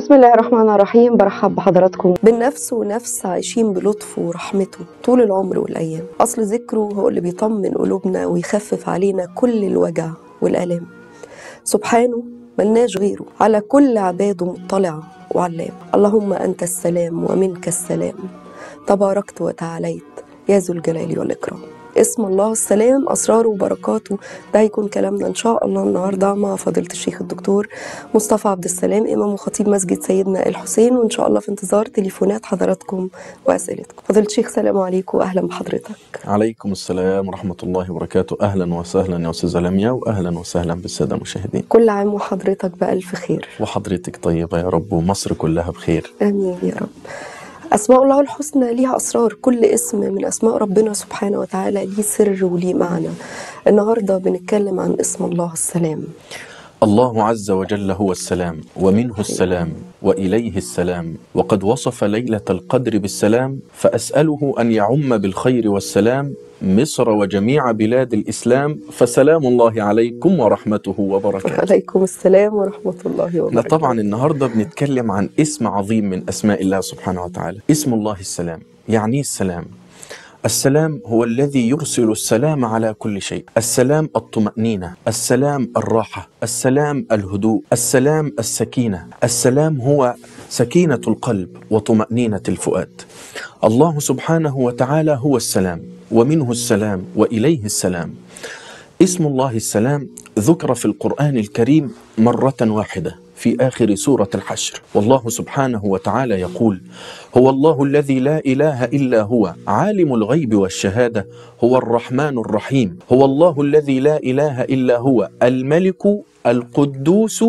بسم الله الرحمن الرحيم برحب بحضراتكم بالنفس ونفس عايشين بلطفه ورحمته طول العمر والأيام أصل ذكره هو اللي بيطمن قلوبنا ويخفف علينا كل الوجع والآلام سبحانه ملناش غيره على كل عباده مطلع وعلام اللهم أنت السلام ومنك السلام تباركت وتعاليت يا ذو الجلال والإكرام اسم الله السلام أسراره وبركاته ده هيكون كلامنا إن شاء الله النهاردة مع فضيلة الشيخ الدكتور مصطفى عبد السلام إمام وخطيب مسجد سيدنا الحسين وإن شاء الله في انتظار تليفونات حضراتكم وأسئلتكم فضيلة الشيخ سلام عليكم وأهلا بحضرتك عليكم السلام ورحمة الله وبركاته أهلا وسهلا يا أستاذة لميا وأهلا وسهلا بالسادة المشاهدين كل عام وحضرتك بألف خير وحضرتك طيبة يا رب ومصر كلها بخير آمين يا رب أسماء الله الحسنى ليها أسرار كل اسم من أسماء ربنا سبحانه وتعالى ليه سر وليه معنى النهاردة بنتكلم عن اسم الله السلام الله عز وجل هو السلام ومنه السلام وإليه السلام وقد وصف ليلة القدر بالسلام فأسأله أن يعم بالخير والسلام مصر وجميع بلاد الإسلام فسلام الله عليكم ورحمته وبركاته عليكم السلام ورحمة الله احنا وبركاته طبعا النهارده بنتكلم عن اسم عظيم من اسماء الله سبحانه وتعالى اسم الله السلام يعني إيه السلام السلام هو الذي يرسل السلام على كل شيء السلام الطمأنينة السلام الراحة السلام الهدوء السلام السكينة السلام هو سكينة القلب وطمأنينة الفؤاد الله سبحانه وتعالى هو السلام ومنه السلام وإليه السلام اسم الله السلام ذكر في القرآن الكريم مرة واحدة في آخر سورة الحشر والله سبحانه وتعالى يقول هو الله الذي لا إله إلا هو عالم الغيب والشهادة هو الرحمن الرحيم هو الله الذي لا إله إلا هو الملك القدوس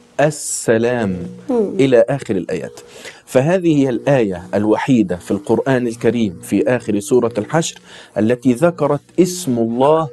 السلام إلى آخر الآيات فهذه هي الآية الوحيدة في القرآن الكريم في آخر سورة الحشر التي ذكرت اسم الله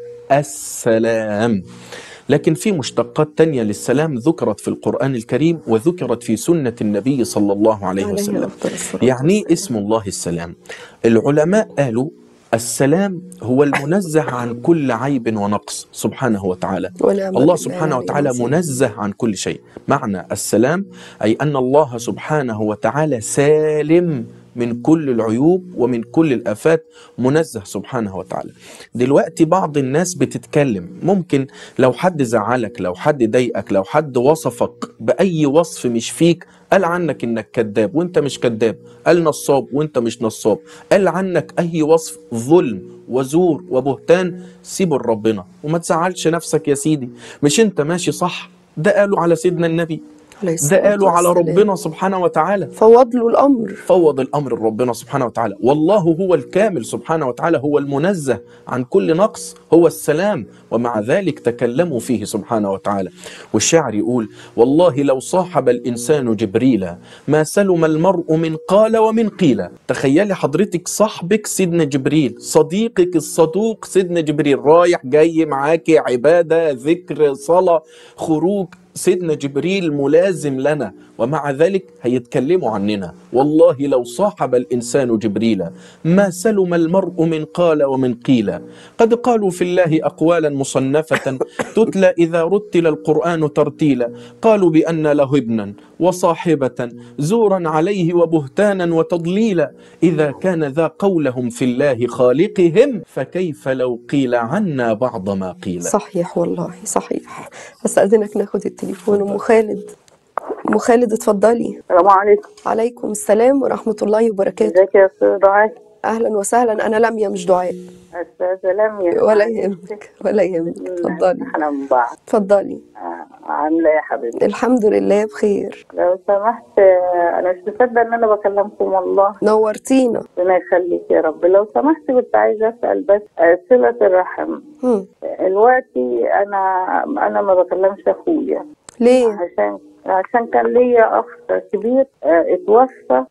السلام لكن في مشتقات تانية للسلام ذكرت في القرآن الكريم وذكرت في سنة النبي صلى الله عليه عليه وسلم أفضل الصلاة يعني إيه اسم الله السلام العلماء قالوا السلام هو المنزه عن كل عيب ونقص سبحانه وتعالى ونعم الله بالله سبحانه وتعالى العظيم. منزه عن كل شيء معنى السلام أي أن الله سبحانه وتعالى سالم من كل العيوب ومن كل الآفات منزه سبحانه وتعالى دلوقتي بعض الناس بتتكلم ممكن لو حد زعلك لو حد ضايقك لو حد وصفك بأي وصف مش فيك قال عنك انك كذاب وانت مش كذاب قال نصاب وانت مش نصاب قال عنك اي وصف ظلم وزور وبهتان سيبه لربنا وما تزعلش نفسك يا سيدي مش انت ماشي صح ده قالوا على سيدنا النبي عليه ده الصلاة قالوا على والسلام. ربنا سبحانه وتعالى فوض له الأمر فوض الامر لربنا سبحانه وتعالى والله هو الكامل سبحانه وتعالى هو المنزه عن كل نقص هو السلام ومع ذلك تكلموا فيه سبحانه وتعالى والشاعر يقول والله لو صاحب الانسان جبريلا ما سلم المرء من قال ومن قيل تخيلي حضرتك صاحبك سيدنا جبريل صديقك الصدوق سيدنا جبريل رايح جاي معاكي عباده ذكر صلاه خروج سيدنا جبريل ملازم لنا ومع ذلك هيتكلموا عننا والله لو صاحب الإنسان جبريل ما سلم المرء من قال ومن قيل قد قالوا في الله أقوالا مصنفة تتلى إذا رتل القرآن ترتيلا قالوا بأن له ابنا وصاحبة زورا عليه وبهتانا وتضليلا إذا كان ذا قولهم في الله خالقهم فكيف لو قيل عنا بعض ما قيل صحيح والله صحيح استأذنك ناخد التليفون أم خالد أم خالد اتفضلي السلام عليكم عليكم السلام ورحمة الله وبركاته ازيك يا استاذ دعاء أهلا وسهلا أنا لميا مش دعاء استاذة لميا ولا يهمك ولا يهمك اتفضلي احنا من بعض اتفضلي آه، عاملة ايه يا حبيبتي الحمد لله بخير لو سمحت آه، انا مش مصدقة ان انا بكلمكم والله نورتينا ربنا يخليك يا رب لو سمحت كنت عايزة اسأل بس آه، صلة الرحم هم. دلوقتي انا انا ما بكلمش اخويا ليه عشان عشان كان ليا اخ كبير آه، اتوفى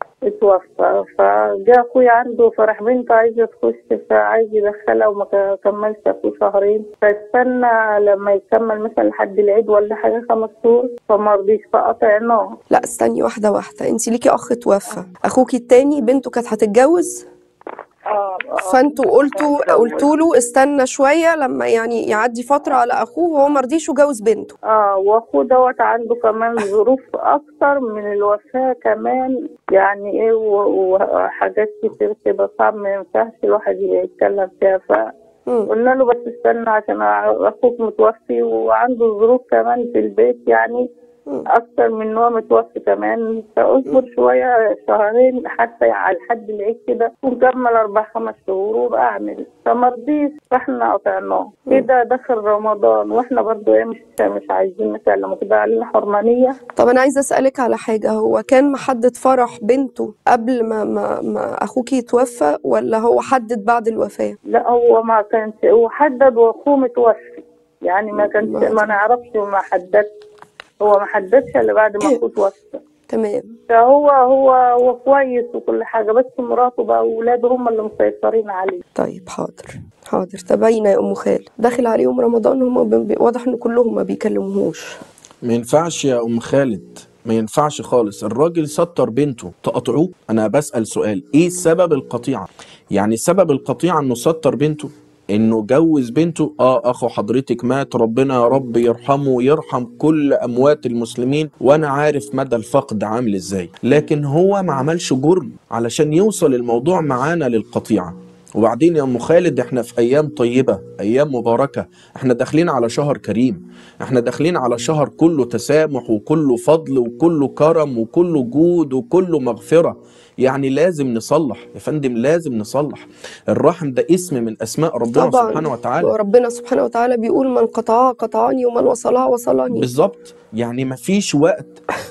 اتوفى فجاء اخويا عنده فرح بنته عايزه تخش فعايز يدخلها وما ك- كملش اخوه شهرين فاستنى لما يكمل مثلا لحد العيد ولا حاجه خمس شهور فما رضيش فقطعناه لا استني واحدة واحدة انت ليكي اخ توفى اخوكي التاني بنته كانت هتتجوز اه فانتوا قلتوا قلتوا له استنى شويه لما يعني يعدي فتره على اخوه وهو ما رضيش يجوز بنته اه واخوه دوت عنده كمان ظروف اكتر من الوفاة كمان يعني ايه و- وحاجات كتير كده صعب ما ينفعش الواحد يتكلم فيها مم. فقلنا له بس استنى عشان اخوك متوفي وعنده ظروف كمان في البيت يعني مم. اكتر من ان هو متوفي كمان فاصبر شويه شهرين حتى على لحد العيد كده ونكمل اربع خمس شهور وبقى اعمل فما رضيش فاحنا قطعناه كده دخل رمضان واحنا برضو ايه مش مش عايزين نسلم وكده علينا حرمانيه طب انا عايزه اسالك على حاجه هو كان محدد فرح بنته قبل ما ما, ما اخوك يتوفى ولا هو حدد بعد الوفاه لا هو ما كانش هو حدد واخوه متوفي يعني ما كانش ما نعرفش ما حددش هو ما حددش الا بعد ما اخوه توفى تمام فهو هو هو كويس وكل حاجه بس مراته بقى واولاده هم اللي مسيطرين عليه طيب حاضر حاضر تباينه يا ام خالد داخل عليهم رمضان هم بي- واضح ان كلهم ما بيكلموهوش ما ينفعش يا ام خالد ما ينفعش خالص الراجل ستر بنته تقطعوه انا بسأل سؤال ايه سبب القطيعة يعني سبب القطيعة انه ستر بنته انه جوز بنته اه اخو حضرتك مات ربنا يا رب يرحمه ويرحم كل اموات المسلمين وانا عارف مدى الفقد عامل ازاي لكن هو ما عملش جرم علشان يوصل الموضوع معانا للقطيعة وبعدين يا ام خالد احنا في ايام طيبه ايام مباركه احنا داخلين على شهر كريم احنا داخلين على شهر كله تسامح وكله فضل وكله كرم وكله جود وكله مغفره يعني لازم نصلح يا فندم لازم نصلح الرحم ده اسم من اسماء ربنا طبعا سبحانه وتعالى ربنا سبحانه وتعالى بيقول من قطعها قطعاني ومن وصلها وصلني بالظبط يعني مفيش وقت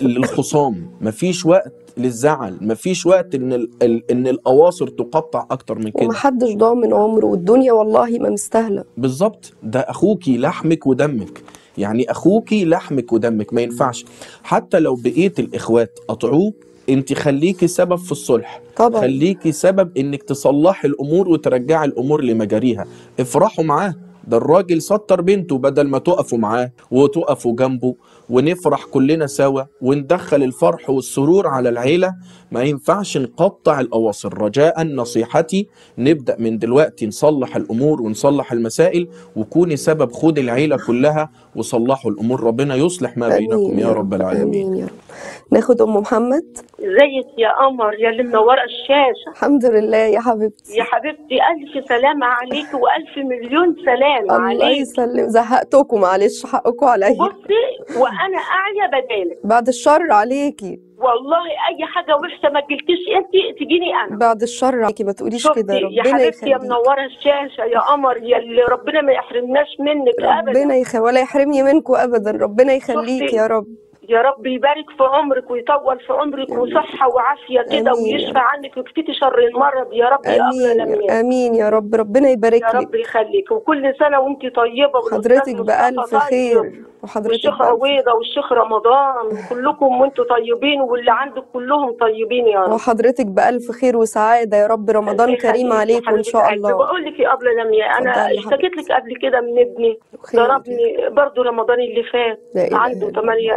للخصام مفيش وقت للزعل مفيش وقت ان ال- ال- ان الاواصر تقطع اكتر من كده ومحدش ضامن عمره والدنيا والله ما مستاهله بالظبط ده اخوكي لحمك ودمك يعني اخوكي لحمك ودمك ما ينفعش حتى لو بقيت الاخوات قطعوه انت خليكي سبب في الصلح طبعا خليكي سبب انك تصلحي الامور وترجعي الامور لمجاريها افرحوا معاه ده الراجل سطر بنته بدل ما تقفوا معاه وتقفوا جنبه ونفرح كلنا سوا وندخل الفرح والسرور على العيلة ما ينفعش نقطع الأواصر رجاء نصيحتي نبدأ من دلوقتي نصلح الأمور ونصلح المسائل وكوني سبب خد العيلة كلها وصلحوا الأمور ربنا يصلح ما بينكم امين يا رب العالمين امين يا رب ناخد ام محمد ازيك يا قمر يا اللي منوره الشاشه الحمد لله يا حبيبتي يا حبيبتي الف سلامه عليك والف مليون سلام الله عليك يسلم زهقتكم معلش حقكم عليا بصي وانا اعيا بدالك بعد الشر عليكي والله اي حاجه وحشه ما تجيلكيش انت تجيني انا بعد الشر عليكي ما تقوليش شفتي كده يا ربنا حبيبتي يا يخليك منوره الشاشه يا قمر يا اللي ربنا ما يحرمناش منك ابدا ربنا يخ... ولا يحرمني منكم ابدا ربنا يخليك شفتي؟ يا رب يا رب يبارك في عمرك ويطول في عمرك وصحه وعافيه كده آمين. ويشفى عنك ويكفيكي شر المرض يا رب يا أغلى امين الأمير. امين يا رب ربنا يبارك يا رب لك يخليك وكل سنه وانت طيبه والأستاذ حضرتك مصطفى بألف طيب. خير وحضرتك والشيخ بألف رويضه والشيخ رمضان كلكم وانتم طيبين واللي عندك كلهم طيبين يا رب وحضرتك بألف خير وسعادة يا رب رمضان الله كريم يخليك عليك يا وإن شاء حبيبة قلبي. الله بقول لك يا قبل لميا انا اتفضلي يا اشتكيت لك قبل كده من ابني خير. ضربني برضه رمضان اللي فات لا إله عنده إلا 8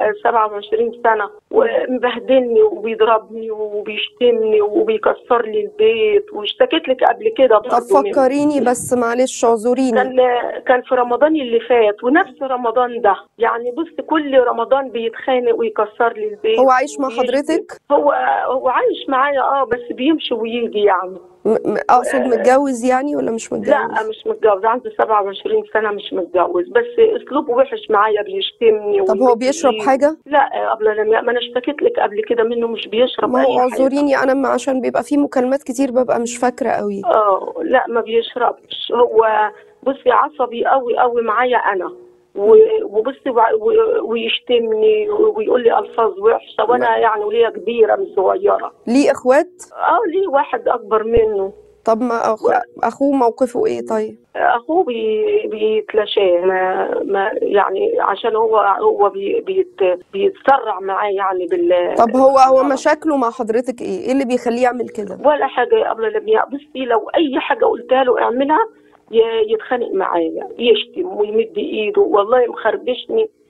27 سنه ومبهدلني وبيضربني وبيشتمني وبيكسر لي البيت واشتكيت لك قبل كده طب برضه من- فكريني بس معلش اعذريني كان كان في رمضان اللي فات ونفس رمضان ده يعني بص كل رمضان بيتخانق ويكسر لي البيت هو عايش مع ويشتم. حضرتك هو هو عايش معايا اه بس بيمشي ويجي يعني م- م- أقصد متجوز يعني ولا مش متجوز لا مش متجوز عنده 27 سنة مش متجوز بس اسلوبه وحش معايا بيشتمني طب هو ويمد بيشرب إيده. حاجة لا قبل لما ما انا اشتكيت لك قبل كده منه مش بيشرب ما هو اي حاجة اعذريني أنا ما عشان بيبقى في مكالمات كتير ببقى مش فاكرة قوي اه لا ما بيشربش هو بصي عصبي قوي قوي معايا انا و- وبصي وع- و- ويشتمني ويقول لي الفاظ وحشه وانا يعني وليا كبيره مش صغيره ليه إخوات اه ليه واحد اكبر منه طب ما أخ... أخوه موقفه إيه طيب اخوه بي بيتلاشاه ما, ما يعني عشان هو هو بي بيت بيتسرع معاه يعني بال طب هو هو مشاكله مع حضرتك إيه إيه اللي بيخليه يعمل كده ولا حاجه قبل لم بصي لو اي حاجه قلتها له اعملها ي- يتخانق معايا يشتم ويمد ايده والله مخربشني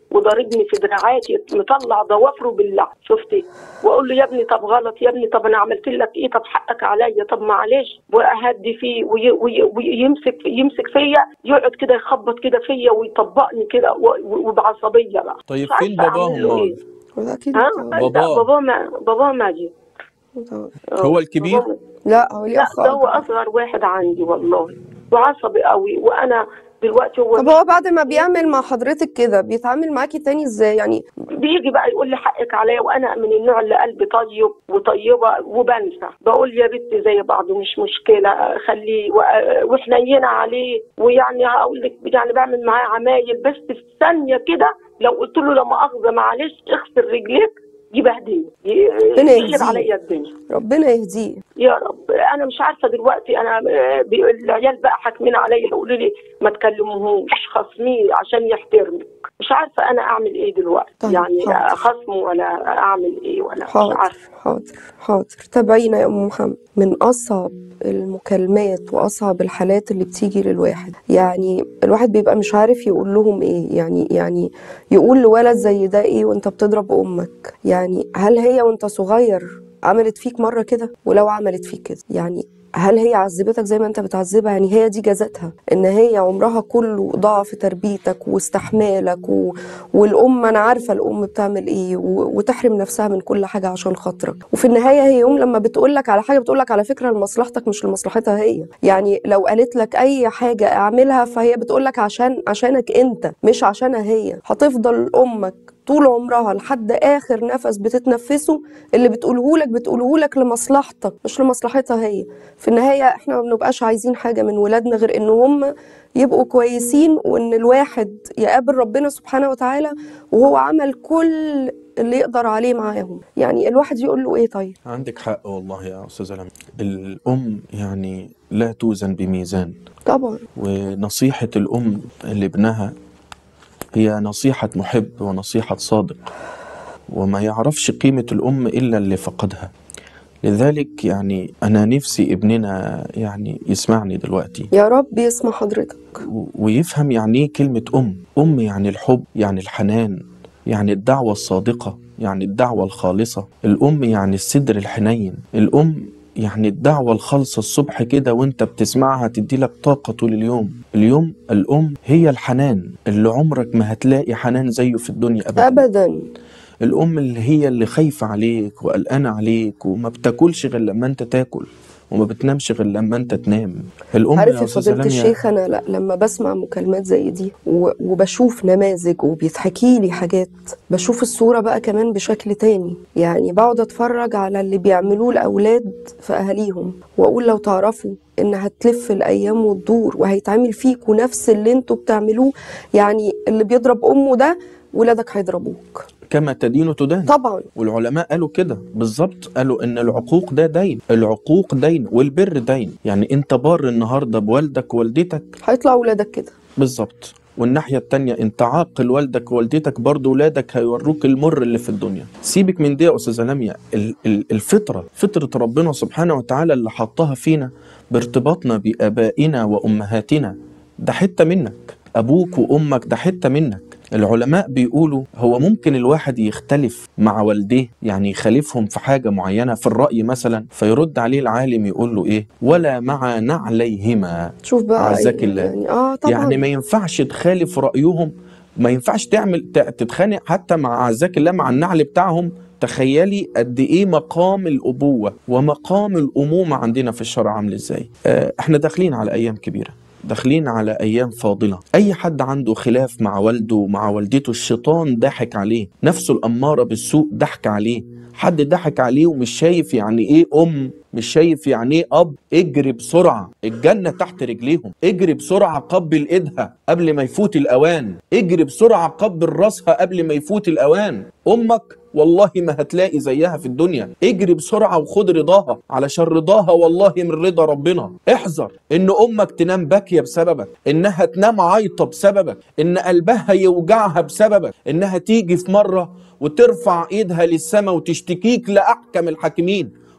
وضاربني في دراعاتي مطلع ضوافره بالله شفتي واقول له يا ابني طب غلط يا ابني طب انا عملت لك ايه طب حقك عليا طب معلش واهدي فيه وي وي ويمسك يمسك فيا يقعد كده يخبط كده فيا ويطبقني كده و- و- وبعصبيه بقى طيب مش فين عارفة باباهم أعمل له مال؟ إيه. وده اكيد ها طبعاً. باباه. لا باباه ما باباه ماجد طبعاً. هو الكبير؟ باباه- لا هو ليه لا اخ ده هو اكبر اصغر واحد عندي والله وعصبي قوي وانا دلوقتي هو طب هو بعد ما بيعمل مع حضرتك كده بيتعامل معاكي تاني ازاي يعني بيجي بقى يقول لي حقك عليا وانا من النوع اللي قلبي طيب وطيبه وبنسى بقول يا بنتي زي بعض مش مشكله خليه و- وحنينه عليه ويعني هقول لك يعني بعمل معاه عمايل بس في ثانيه كده لو قلت له لا مؤاخذه معلش اغسل رجليك يبهدلني ربنا يقلب يهديه. عليا الدنيا ربنا يهديه يا رب انا مش عارفه دلوقتي انا آه، بي- العيال بقى حاكمين عليا يقولوا لي ما تكلموهوش خصميه عشان يحترمك مش عارفه انا اعمل ايه دلوقتي طيب، يعني حاضر. خصمه ولا اعمل ايه ولا مش حاضر عارفه حاضر حاضر تابعينا يا ام محمد من اصعب المكالمات واصعب الحالات اللي بتيجي للواحد يعني الواحد بيبقى مش عارف يقول لهم ايه يعني يعني يقول لولد زي ده ايه وانت بتضرب امك يعني هل هي وانت صغير عملت فيك مره كده ولو عملت فيك كده يعني هل هي عذبتك زي ما انت بتعذبها يعني هي دي جزاتها ان هي عمرها كله ضاع في تربيتك واستحمالك و... والام انا عارفه الام بتعمل ايه و... وتحرم نفسها من كل حاجه عشان خاطرك وفي النهايه هي يوم لما بتقول لك على حاجه بتقول لك على فكره لمصلحتك مش لمصلحتها هي يعني لو قالت لك اي حاجه اعملها فهي بتقول لك عشان عشانك انت مش عشانها هي هتفضل امك طول عمرها لحد اخر نفس بتتنفسه اللي بتقوله لك بتقوله لك لمصلحتك مش لمصلحتها هي في النهايه احنا ما بنبقاش عايزين حاجه من ولادنا غير ان هم يبقوا كويسين وان الواحد يقابل ربنا سبحانه وتعالى وهو عمل كل اللي يقدر عليه معاهم يعني الواحد يقول له ايه طيب عندك حق والله يا أستاذة لمى الأم يعني لا توزن بميزان طبعا ونصيحة الأم لابنها هي نصيحة محب ونصيحة صادق وما يعرفش قيمة الأم إلا اللي فقدها لذلك يعني أنا نفسي ابننا يعني يسمعني دلوقتي يا رب يسمع حضرتك و- ويفهم يعني ايه كلمة أم أم يعني الحب يعني الحنان يعني الدعوة الصادقة يعني الدعوة الخالصة الأم يعني الصدر الحنين الأم يعني الدعوة الخالصة الصبح كده وانت بتسمعها تدي لك طاقة طول اليوم اليوم الأم هي الحنان اللي عمرك ما هتلاقي حنان زيه في الدنيا أبدا ابدا الأم اللي هي اللي خايفة عليك وقلقانة عليك وما بتاكلش غير لما انت تاكل وما بتنامش غير لما انت تنام الأم عارف يا يا أستاذة فضيلة لميا الشيخ أنا لا لما بسمع مكالمات زي دي و- وبشوف نماذج وبيتحكي لي حاجات بشوف الصورة بقى كمان بشكل تاني يعني بقعد أتفرج على اللي بيعملوه الأولاد في أهاليهم وأقول لو تعرفوا إن هتلف الأيام وتدور وهيتعمل فيكوا نفس اللي انتوا بتعملوه يعني اللي بيضرب أمه ده ولادك هيضربوك كما تدين تدان طبعا والعلماء قالوا كده بالظبط قالوا ان العقوق ده دين العقوق دين والبر دين يعني انت بار النهارده بوالدك ووالدتك هيطلع ولادك كده بالظبط والناحية التانية انت عاقل والدك ووالدتك برضه ولادك هيوروك المر اللي في الدنيا سيبك من دي يا استاذة لميا ال- ال- الفطرة فطرة ربنا سبحانه وتعالى اللي حطها فينا بارتباطنا بآبائنا وأمهاتنا ده حتة منك أبوك وأمك ده حتة منك العلماء بيقولوا هو ممكن الواحد يختلف مع والديه يعني يخالفهم في حاجة معينة في الرأي مثلا فيرد عليه العالم يقول له إيه ولا مع نعليهما شوف بقى أعزك الله. يعني اه طبعا يعني ما ينفعش تخالف رأيهم ما ينفعش تعمل ت- تتخانق حتى مع أعزك الله مع النعل بتاعهم تخيلي قد ايه مقام الابوه ومقام الامومه عندنا في الشرع عامل ازاي آه، احنا داخلين على ايام كبيره داخلين على ايام فاضله اي حد عنده خلاف مع والده ومع والدته الشيطان ضحك عليه نفسه الاماره بالسوء ضحك عليه حد ضحك عليه ومش شايف يعني ايه ام مش شايف يعني ايه اب اجري بسرعه الجنه تحت رجليهم اجري بسرعه قبل ايدها قبل ما يفوت الاوان اجري بسرعه قبل راسها قبل ما يفوت الاوان امك والله ما هتلاقي زيها في الدنيا اجري بسرعة وخد رضاها علشان رضاها والله من رضا ربنا احذر ان امك تنام باكية بسببك انها تنام عايطة بسببك ان قلبها يوجعها بسببك انها تيجي في مرة وترفع ايدها للسماء وتشتكيك لأحكم الحاكمين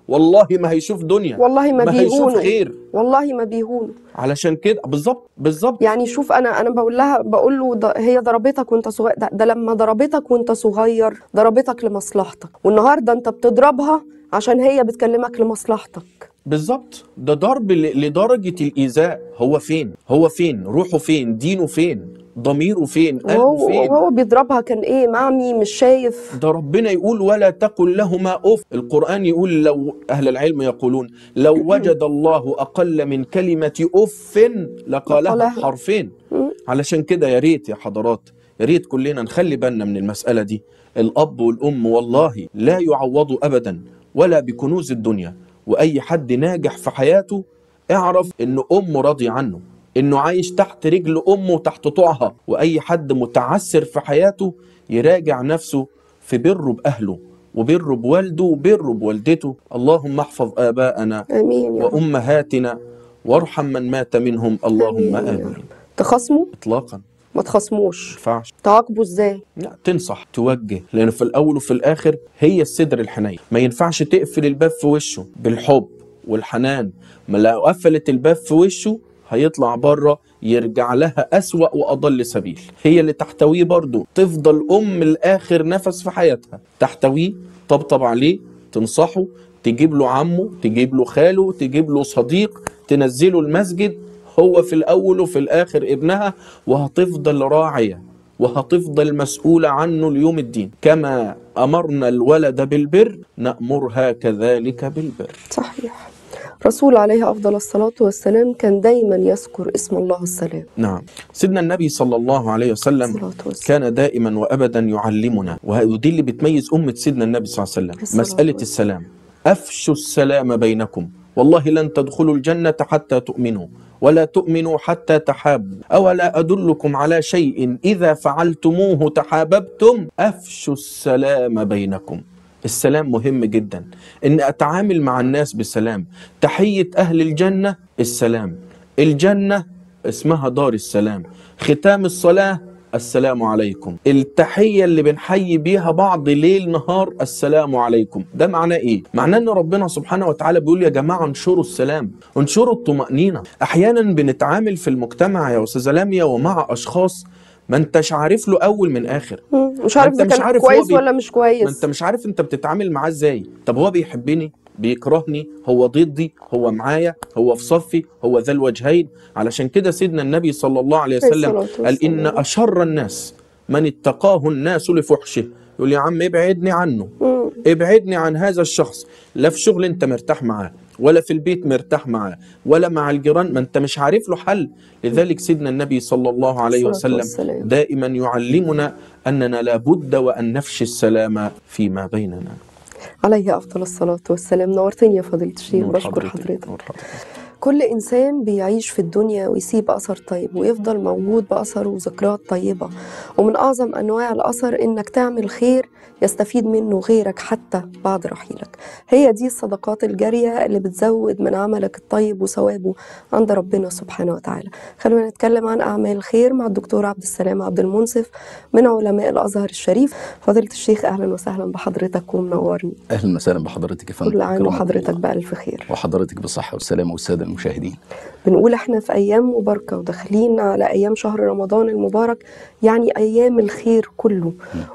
والله ما هيشوف دنيا والله ما, ما هيشوف بيهونوا خير والله ما بيهونوا علشان كده بالظبط بالظبط يعني شوف انا انا بقول لها بقول له ده هي ضربتك وانت صغير ده, ده لما ضربتك وانت صغير ضربتك لمصلحتك والنهارده انت بتضربها عشان هي بتكلمك لمصلحتك بالظبط ده ضرب ل- لدرجة الإيذاء هو فين هو فين روحه فين دينه فين ضميره فين قلبه وهو, فين وهو بيضربها كان ايه معمي مش شايف ده ربنا يقول ولا تقل لهما اف القرآن يقول لو أهل العلم يقولون لو وجد الله أقل من كلمة أف لقالها لقالها. حرفين مم. علشان كده يا ريت يا حضرات يا ريت كلنا نخلي بالنا من المسألة دي الأب والأم والله لا يعوضوا أبدا ولا بكنوز الدنيا وأي حد ناجح في حياته اعرف إن أمه راضية عنه إنه عايش تحت رجل أمه وتحت طوعها وأي حد متعسر في حياته يراجع نفسه في بره بأهله وبره بوالده وبره بوالدته اللهم احفظ آباءنا امين يا رب وأمهاتنا وارحم من مات منهم اللهم آمين يا آمين رب. تخاصموا إطلاقا ما ما تخاصموش ينفعش تعاقبوا ازاي لا تنصح توجه لان في الاول وفي الاخر هي الصدر الحنين ما ينفعش تقفل الباب في وشه بالحب والحنان ما لو قفلت الباب في وشه هيطلع بره يرجع لها أسوأ وأضل سبيل هي اللي تحتويه برضه تفضل أم الآخر نفس في حياتها تحتويه طبطب عليه تنصحه تجيب له عمه تجيب له خاله تجيب له صديق تنزله المسجد هو في الأول وفي الآخر ابنها وهتفضل راعية وهتفضل مسؤولة عنه ليوم الدين كما أمرنا الولد بالبر نأمرها كذلك بالبر صحيح رسول عليه افضل الصلاه والسلام كان دايما يذكر اسم الله السلام نعم سيدنا النبي صلى الله عليه وسلم الصلاه والسلام كان دائما وابدا يعلمنا ودي اللي بتميز امه سيدنا النبي صلى الله عليه وسلم الصلاة مساله والسلام. السلام افشوا السلام بينكم والله لن تدخلوا الجنه حتى تؤمنوا ولا تؤمنوا حتى تحابوا اولا ادلكم على شيء اذا فعلتموه تحاببتم افشوا السلام بينكم السلام مهم جدا ان اتعامل مع الناس بالسلام تحيه اهل الجنه السلام الجنه اسمها دار السلام ختام الصلاه السلام عليكم التحية اللي بنحيي بيها بعض ليل نهار السلام عليكم ده معناه ايه معناه ان ربنا سبحانه وتعالى بيقول يا جماعة انشروا السلام انشروا الطمأنينة احيانا بنتعامل في المجتمع يا استاذة لاميا ومع اشخاص ما انتش عارف له اول من اخر مم. مش عارف أنت اذا مش كان عارف هو كويس بي- ولا مش ما كويس انت مش عارف انت بتتعامل معاه ازاي طب هو بيحبني بيكرهني هو ضدي هو معايا هو في صفي هو ذا الوجهين علشان كده سيدنا النبي صلى الله عليه وسلم الصلاة قال ان والسلام. اشر الناس من اتقاه الناس لفحشه يقول يا عم ابعدني عنه مم. ابعدني عن هذا الشخص لا في شغل انت مرتاح معاه ولا في البيت مرتاح معاه ولا مع الجيران ما انت مش عارف له حل لذلك سيدنا النبي صلى الله عليه الصلاة وسلم والسلام. دائما يعلمنا اننا لابد وان نفشي السلام فيما بيننا عليه افضل الصلاه والسلام نورتني يا فضيله الشيخ نور بشكر حضرتك، حضرتك نور حضرتك. كل إنسان بيعيش في الدنيا ويسيب أثر طيب ويفضل موجود بأثره وذكريات طيبة ومن أعظم أنواع الأثر إنك تعمل خير يستفيد منه غيرك حتى بعد رحيلك هي دي الصدقات الجارية اللي بتزود من عملك الطيب وثوابه عند ربنا سبحانه وتعالى خلونا نتكلم عن أعمال الخير مع الدكتور عبد السلام عبد المنصف من علماء الأزهر الشريف فضيلة الشيخ أهلا وسهلا بحضرتك ومنورني اهلا وسهلا بحضرتك يا فندم كل عام أكرمكم وحضرتك الله. بألف خير وحضرتك بالصحه والسلامه والساده المشاهدين بنقول احنا في ايام مباركه وداخلين على ايام شهر رمضان المبارك يعني ايام الخير كله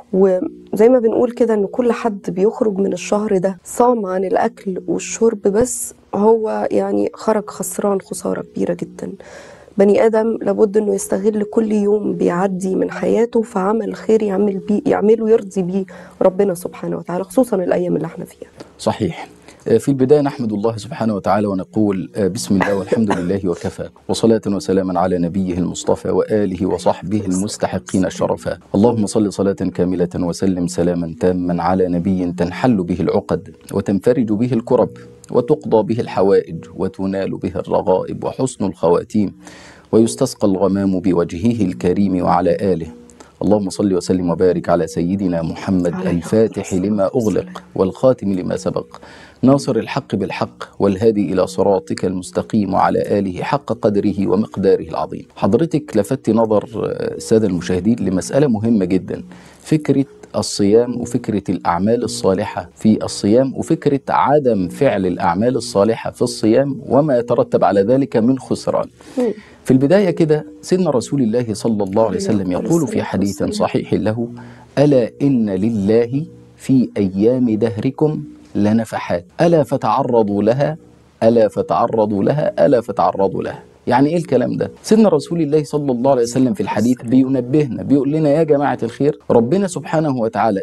وزي ما بنقول كده ان كل حد بيخرج من الشهر ده صام عن الاكل والشرب بس هو يعني خرج خسران خساره كبيره جدا بني ادم لابد انه يستغل كل يوم بيعدي من حياته في عمل خير يعمل بيه يعمله يرضي بيه ربنا سبحانه وتعالى خصوصا الايام اللي احنا فيها صحيح آه، في البداية نحمد الله سبحانه وتعالى ونقول آه، بسم الله والحمد لله وكفى وصلاة وسلاما على نبيه المصطفى وآله وصحبه المستحقين الشرفاء اللهم صل صلاة كاملة وسلم سلاما تاما على نبي تنحل به العقد وتنفرج به الكرب وتقضى به الحوائج وتنال به الرغائب وحسن الخواتيم ويستسقى الغمام بوجهه الكريم وعلى آله اللهم صل وسلم وبارك على سيدنا محمد عليه الفاتح الصلاة لما أغلق والخاتم لما سبق ناصر الحق بالحق والهادي إلى صراطك المستقيم وعلى آله حق قدره ومقداره العظيم حضرتك لفت نظر آه، السادة المشاهدين لمسألة مهمة جدا فكرة الصيام وفكرة الأعمال الصالحة في الصيام وفكرة عدم فعل الأعمال الصالحة في الصيام وما يترتب على ذلك من خسران في البداية كده سيدنا رسول الله صلى الله عليه وسلم يقول في حديث صحيح له ألا إن لله في أيام دهركم لنفحات ألا فتعرضوا لها ألا فتعرضوا لها ألا فتعرضوا لها يعني ايه الكلام ده؟ سيدنا رسول الله صلى الله عليه وسلم في الحديث بينبهنا بيقول لنا يا جماعه الخير ربنا سبحانه وتعالى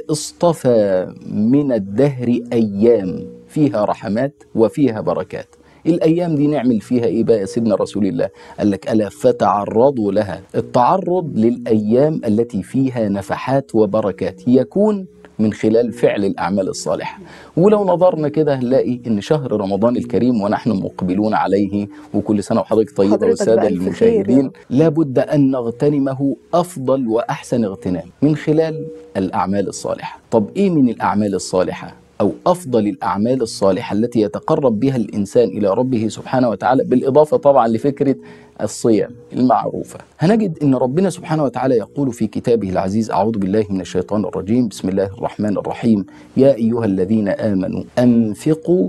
اصطفى من الدهر ايام فيها رحمات وفيها بركات. الايام دي نعمل فيها ايه بقى يا سيدنا رسول الله؟ قال لك الا فتعرضوا لها. التعرض للايام التي فيها نفحات وبركات يكون من خلال فعل الأعمال الصالحة ولو نظرنا كده هنلاقي إن شهر رمضان الكريم ونحن مقبلون عليه وكل سنة وحضرتك طيبة حضرتك والسادة بألف خير المشاهدين يا لابد أن نغتنمه أفضل وأحسن اغتنام من خلال الأعمال الصالحة طب إيه من الأعمال الصالحة؟ أو أفضل الأعمال الصالحة التي يتقرب بها الإنسان إلى ربه سبحانه وتعالى بالإضافة طبعا لفكرة الصيام المعروفة هنجد أن ربنا سبحانه وتعالى يقول في كتابه العزيز أعوذ بالله من الشيطان الرجيم بسم الله الرحمن الرحيم يا أيها الذين آمنوا أنفقوا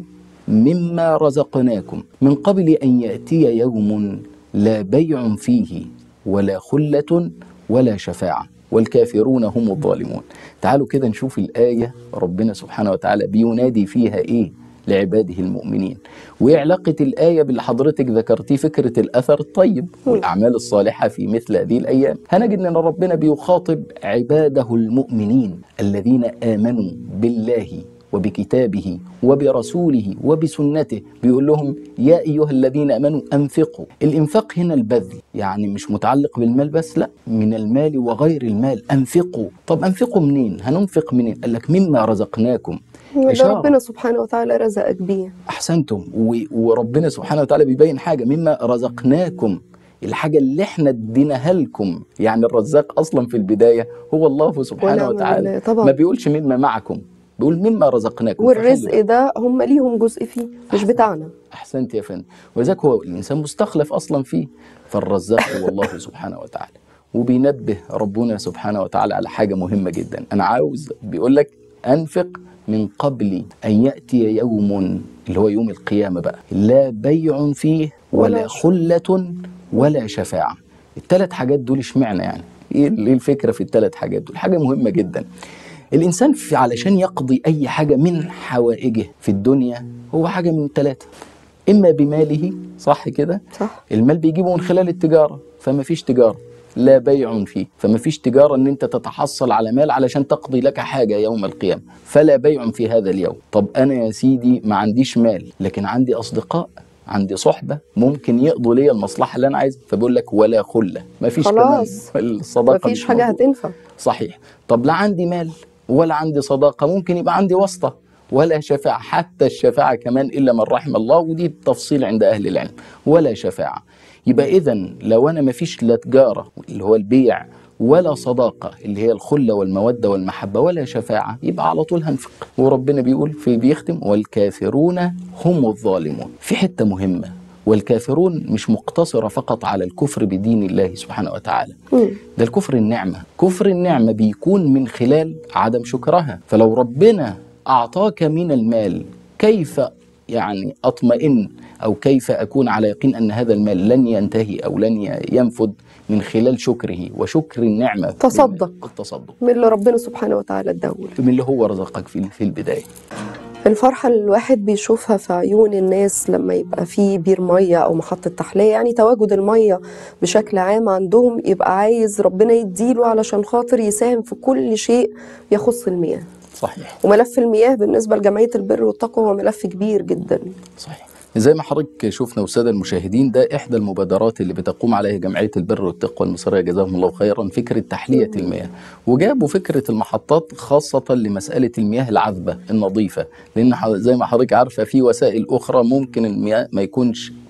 مما رزقناكم من قبل أن يأتي يوم لا بيع فيه ولا خلة ولا شفاعة والكافرون هم الظالمون تعالوا كده نشوف الآية ربنا سبحانه وتعالى بينادي فيها إيه لعباده المؤمنين وايه علاقة الآية باللي حضرتك ذكرتيه فكرة الأثر الطيب والأعمال الصالحة في مثل هذه الأيام هنجد أن ربنا بيخاطب عباده المؤمنين الذين آمنوا بالله وبكتابه وبرسوله وبسنته بيقول لهم يا أيها الذين آمنوا أنفقوا الإنفاق هنا البذل يعني مش متعلق بالمال بس لا من المال وغير المال أنفقوا طب أنفقوا منين هننفق منين قال لك مما رزقناكم ده إشارة. ربنا سبحانه وتعالى رزقك بيه احسنتم و- وربنا سبحانه وتعالى بيبين حاجه مما رزقناكم الحاجه اللي احنا اديناها لكم يعني الرزاق اصلا في البدايه هو الله سبحانه ونعم وتعالى بالله، طبعا. ما بيقولش مما معكم بيقول مما رزقناكم فخلي والرزق بالك. ده هم ليهم جزء فيه مش بتاعنا احسنت يا فندم ولذلك هو الانسان مستخلف اصلا فيه فالرزاق هو الله سبحانه وتعالى وبينبه ربنا سبحانه وتعالى على حاجه مهمه جدا انا عاوز بيقول لك انفق من قبل ان ياتي يوم اللي هو يوم القيامه بقى لا بيع فيه ولا ولا خله ولا شفاعه الثلاث حاجات دول اشمعنى يعني ايه إيه الفكره في الثلاث حاجات دول حاجه مهمه جدا الانسان في علشان يقضي اي حاجه من حوائجه في الدنيا هو حاجه من ثلاثه اما بماله صح كده صح المال بيجيبه من خلال التجاره فما فيش تجاره لا بيع فيه فما فيش تجاره ان انت تتحصل على مال علشان تقضي لك حاجه يوم القيامه فلا بيع في هذا اليوم طب انا يا سيدي ما عنديش مال لكن عندي اصدقاء عندي صحبه ممكن يقضوا لي المصلحه اللي انا عايزها فبيقول لك ولا خله ما فيش خلاص. كمان الصداقه مفيش مش حاجة موجودة. هتنفع صحيح طب لا عندي مال ولا عندي صداقة ممكن يبقى عندي واسطة ولا شفاعة حتى الشفاعة كمان إلا من رحم الله ودي التفصيل عند أهل العلم ولا شفاعة يبقى إذا لو أنا مفيش لا تجارة اللي هو البيع ولا صداقة اللي هي الخلة والمودة والمحبة ولا شفاعة يبقى على طول هنفق وربنا بيقول في بيختم والكافرون هم الظالمون في حتة مهمة والكافرون مش مقتصرة فقط على الكفر بدين الله سبحانه وتعالى مم. ده الكفر النعمة كفر النعمة بيكون من خلال عدم شكرها فلو ربنا أعطاك من المال كيف يعني أطمئن أو كيف أكون على يقين أن هذا المال لن ينتهي أو لن ي- ينفد من خلال شكره وشكر النعمة تصدق. التصدق من اللي ربنا سبحانه وتعالى اداهوله من اللي هو رزقك في في البداية الفرحة اللي الواحد بيشوفها في عيون الناس لما يبقى في بير مية أو محطة تحلية يعني تواجد المية بشكل عام عندهم يبقى عايز ربنا يديله علشان خاطر يساهم في كل شيء يخص المياه صحيح وملف المياه بالنسبة لجمعية البر والتقوى هو ملف كبير جدا صحيح زي ما حضرتك شفنا والساده المشاهدين ده احدى المبادرات اللي بتقوم عليها جمعيه البر والتقوى المصريه جزاهم الله خيرا فكره تحليه المياه وجابوا فكره المحطات خاصه لمساله المياه العذبه النظيفه لان ح- زي ما حضرتك عارفه في وسائل اخرى ممكن المياه ما يكونش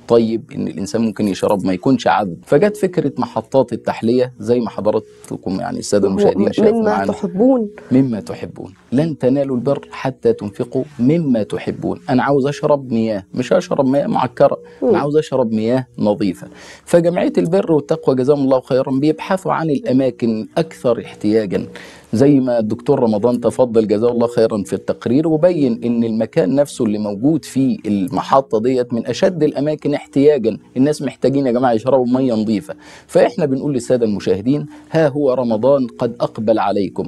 طيب ان الانسان ممكن يشرب ما يكونش عذب فجت فكره محطات التحليه زي ما حضراتكم يعني الساده المشاهدين شافوا مما معانا تحبون مما تحبون لن تنالوا البر حتى تنفقوا مما تحبون انا عاوز اشرب مياه مش هشرب مياه معكره انا عاوز اشرب مياه نظيفه فجمعيه البر والتقوى جزاهم الله خيرا بيبحثوا عن الاماكن اكثر احتياجا زي ما الدكتور رمضان تفضل جزاه الله خيرا في التقرير وبين ان المكان نفسه اللي موجود فيه المحطه ديت من اشد الاماكن احتياجا الناس محتاجين يا جماعه يشربوا ميه نظيفه فاحنا بنقول للساده المشاهدين ها هو رمضان قد اقبل عليكم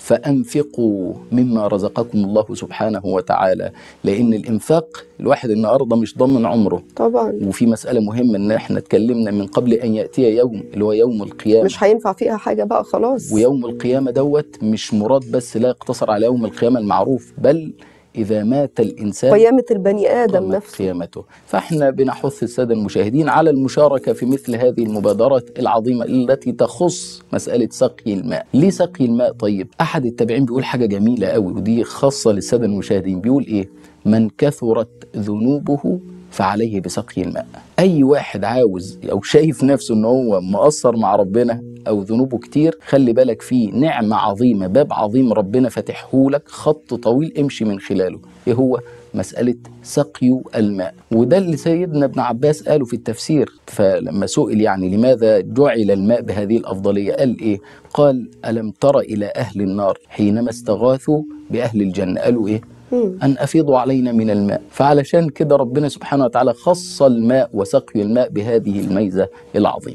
فانفقوا مما رزقكم الله سبحانه وتعالى لان الانفاق الواحد النهارده مش ضامن عمره طبعا وفي مساله مهمه ان احنا اتكلمنا من قبل ان ياتي يوم اللي هو يوم القيامه مش هينفع فيها حاجه بقى خلاص ويوم القيامة دوت مش مراد بس لا يقتصر على يوم القيامة المعروف بل إذا مات الإنسان قيامه البني ادم قامت نفسه قيامته فاحنا بنحث السادة المشاهدين على المشاركة في مثل هذه المبادرات العظيمة التي تخص مسألة سقي الماء ليه سقي الماء طيب أحد التابعين بيقول حاجة جميلة قوي ودي خاصة للسادة المشاهدين بيقول إيه من كثرت ذنوبه فعليه بسقي الماء اي واحد عاوز او شايف نفسه ان هو مقصر مع ربنا او ذنوبه كتير خلي بالك في نعمه عظيمه باب عظيم ربنا فاتحه لك خط طويل امشي من خلاله ايه هو مسألة سقي الماء وده اللي سيدنا ابن عباس قاله في التفسير فلما سئل يعني لماذا جعل الماء بهذه الأفضلية قال إيه قال ألم تر إلى أهل النار حينما استغاثوا بأهل الجنة قالوا إيه مم. أن أفيضوا علينا من الماء فعلشان كده ربنا سبحانه وتعالى خص الماء وسقي الماء بهذه الميزة العظيمة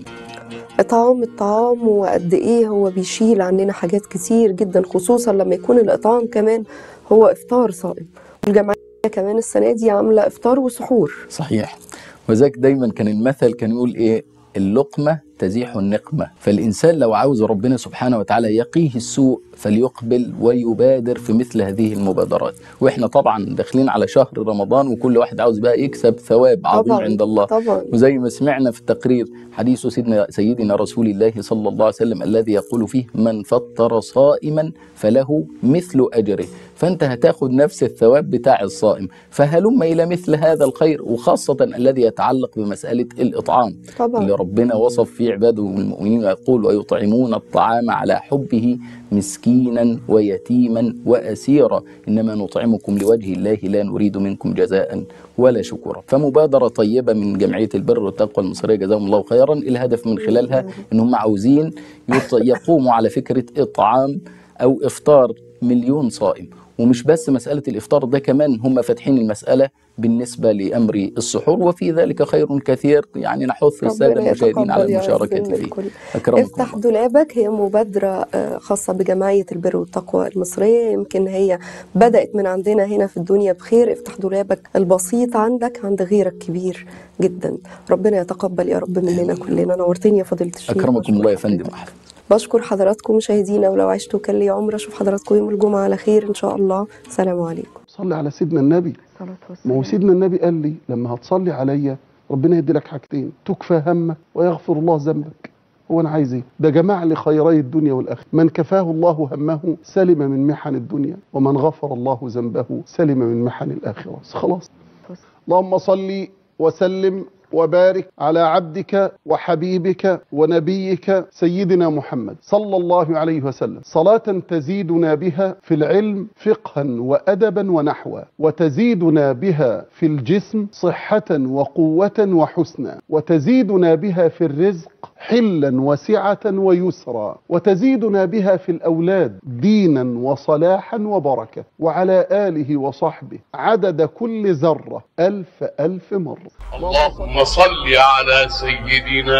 اطعام الطعام وقد ايه هو بيشيل عننا حاجات كتير جدا خصوصا لما يكون الاطعام كمان هو افطار صائم والجمعيه كمان السنه دي عامله افطار وسحور صحيح وذاك دايما كان المثل كان يقول إيه اللقمة تزيح النقمة فالإنسان لو عاوز ربنا سبحانه وتعالى يقيه السوء فليقبل ويبادر في مثل هذه المبادرات وإحنا طبعا داخلين على شهر رمضان وكل واحد عاوز بقى يكسب ثواب عظيم طبعا عند الله طبعا وزي ما سمعنا في التقرير حديث سيدنا سيدنا رسول الله صلى الله عليه وسلم الذي يقول فيه من فطر صائما فله مثل اجره فانت هتاخد نفس الثواب بتاع الصائم فهلم الى مثل هذا الخير وخاصه الذي يتعلق بمساله الاطعام اللي طبعا ربنا وصف فيه عباده المؤمنين ويقول ويطعمون الطعام على حبه مسكينا ويتيما واسيرا انما نطعمكم لوجه الله لا نريد منكم جزاء ولا شكورا فمبادره طيبه من جمعيه البر والتقوى المصريه جزاهم الله خيرا الهدف من خلالها ان هم عاوزين يط- يقوموا على فكره اطعام او افطار مليون صائم ومش بس مسألة الإفطار ده كمان هم فاتحين المسألة بالنسبة لأمر السحور وفي ذلك خير كثير يعني نحث السادة ربنا المشاهدين على يتقبل يا رب المشاركة منا فيه الكل. أكرمكم افتح الله. دولابك هي مبادرة آه، خاصة بجمعية البر والتقوى المصرية يمكن هي بدأت من عندنا هنا في الدنيا بخير افتح دولابك البسيط عندك عند غيرك كبير جدا ربنا يتقبل يا رب مننا كلنا نورتني يا فضيلة الشيخ أكرمكم بشكر الله يا حضرتك. فندم أحمد بشكر حضراتكم مشاهدينا ولو عشتوا كان لي عمر اشوف حضراتكم يوم الجمعة على خير ان شاء الله سلام عليكم صلي على سيدنا النبي ما هو سيدنا النبي قال لي لما هتصلي عليا ربنا يدي لك حاجتين تكفى همك ويغفر الله ذنبك هو انا عايز ايه ده جمع لي خيري الدنيا والاخره من كفاه الله همه سلم من محن الدنيا ومن غفر الله ذنبه سلم من محن الاخره بس خلاص اللهم صل وسلم وبارك على عبدك وحبيبك ونبيك سيدنا محمد صلى الله عليه وسلم صلاة تزيدنا بها في العلم فقها وأدبا ونحوا وتزيدنا بها في الجسم صحة وقوة وحسنا وتزيدنا بها في الرزق حلا وسعة ويسرا وتزيدنا بها في الأولاد دينا وصلاحا وبركة وعلى آله وصحبه عدد كل ذرة ألف ألف مرة اللهم صل على سيدنا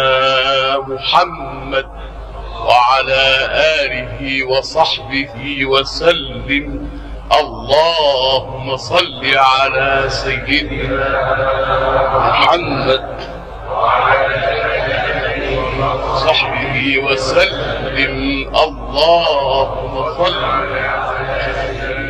محمد وعلى آله وصحبه وسلم اللهم صل على سيدنا محمد وصحبه وسلم اللهم صل على سيدنا